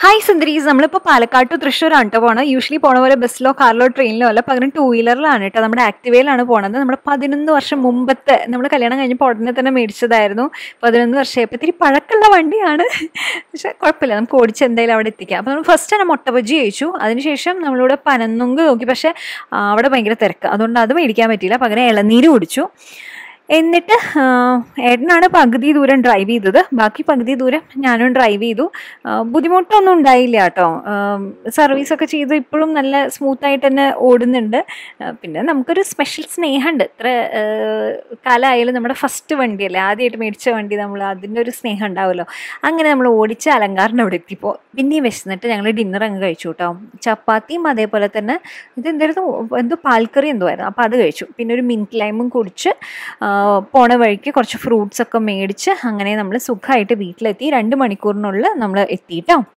hi സുന്ദരീസ് നമ്മളിപ്പോൾ Palakkad to തൃശ്ശൂരാണ് കേട്ടോ പോണത് യൂഷ്വലി പോണ പോലെ ബസ്സിലോ കാറിലോ ട്രെയിനിലോ അല്ല പകരം ടൂ വീലറിലാണ് കേട്ടോ നമ്മുടെ ആക്ടിവയിലാണ് പോണത് നമ്മുടെ പതിനൊന്ന് വർഷം മുമ്പത്തെ നമ്മൾ കല്യാണം കഴിഞ്ഞപ്പോൾ ഉടനെ തന്നെ മേടിച്ചതായിരുന്നു പതിനൊന്ന് വർഷമായപ്പോൾ ഇത്തിരി പഴക്കമുള്ള വണ്ടിയാണ് പക്ഷേ കുഴപ്പമില്ല നമുക്ക് ഓടിച്ച് എന്തായാലും അവിടെ എത്തിക്കാം അപ്പോൾ നമ്മൾ ഫസ്റ്റ് തന്നെ മുട്ട ബജ്ജി കഴിച്ചു അതിനുശേഷം നമ്മളിവിടെ പനന്നുങ്ക് നോക്കി പക്ഷേ ആ, അവിടെ ഭയങ്കര തിരക്ക് അതുകൊണ്ട് അത് മേടിക്കാൻ പറ്റിയില്ല പകരം ഇളനീര് കുടിച്ചു എന്നിട്ട് ആ, ഏട്ടനാണ് പകുതി ദൂരം ഡ്രൈവ് ചെയ്തത് ബാക്കി പകുതി ദൂരം ഞാനും ഡ്രൈവ് ചെയ്തു ആ, ബുദ്ധിമുട്ടൊന്നും ഉണ്ടായില്ല കേട്ടോ സർവീസൊക്കെ ചെയ്ത് ഇപ്പോഴും നല്ല സ്മൂത്തായിട്ട് തന്നെ ഓടുന്നുണ്ട് ആ, പിന്നെ നമുക്കൊരു സ്പെഷ്യൽ സ്നേഹമുണ്ട് ഇത്ര ആ, കാലമായാലും നമ്മുടെ ഫസ്റ്റ് വണ്ടിയല്ലേ ആദ്യമായിട്ട് മേടിച്ച വണ്ടി നമ്മൾ അതിൻ്റെ ഒരു സ്നേഹം ഉണ്ടാവുമല്ലോ അങ്ങനെ നമ്മൾ ഓടിച്ച് അലങ്കാറിൻ്റെ അവിടെ എത്തിയപ്പോൾ പിന്നെയും വിശന്നിട്ട് ഞങ്ങൾ ഡിന്നർ അങ്ങ് കഴിച്ചു കേട്ടോ ചപ്പാത്തിയും അതേപോലെ തന്നെ ഇത് എന്തായിരുന്നു എന്തോ പാൽക്കറി എന്തോ ആയിരുന്നു അപ്പോൾ അത് കഴിച്ചു പിന്നെ ഒരു മിൻറ്റ് ലൈമും കുടിച്ച് ആ, പോണ വഴിക്ക് കുറച്ച് ഫ്രൂട്ട്സ് ഒക്കെ മേടിച്ച് അങ്ങനെ നമ്മൾ സുഖമായിട്ട് വീട്ടിലെത്തി രണ്ട് മണിക്കൂറിനുള്ളിൽ നമ്മൾ എത്തിയിട്ടോ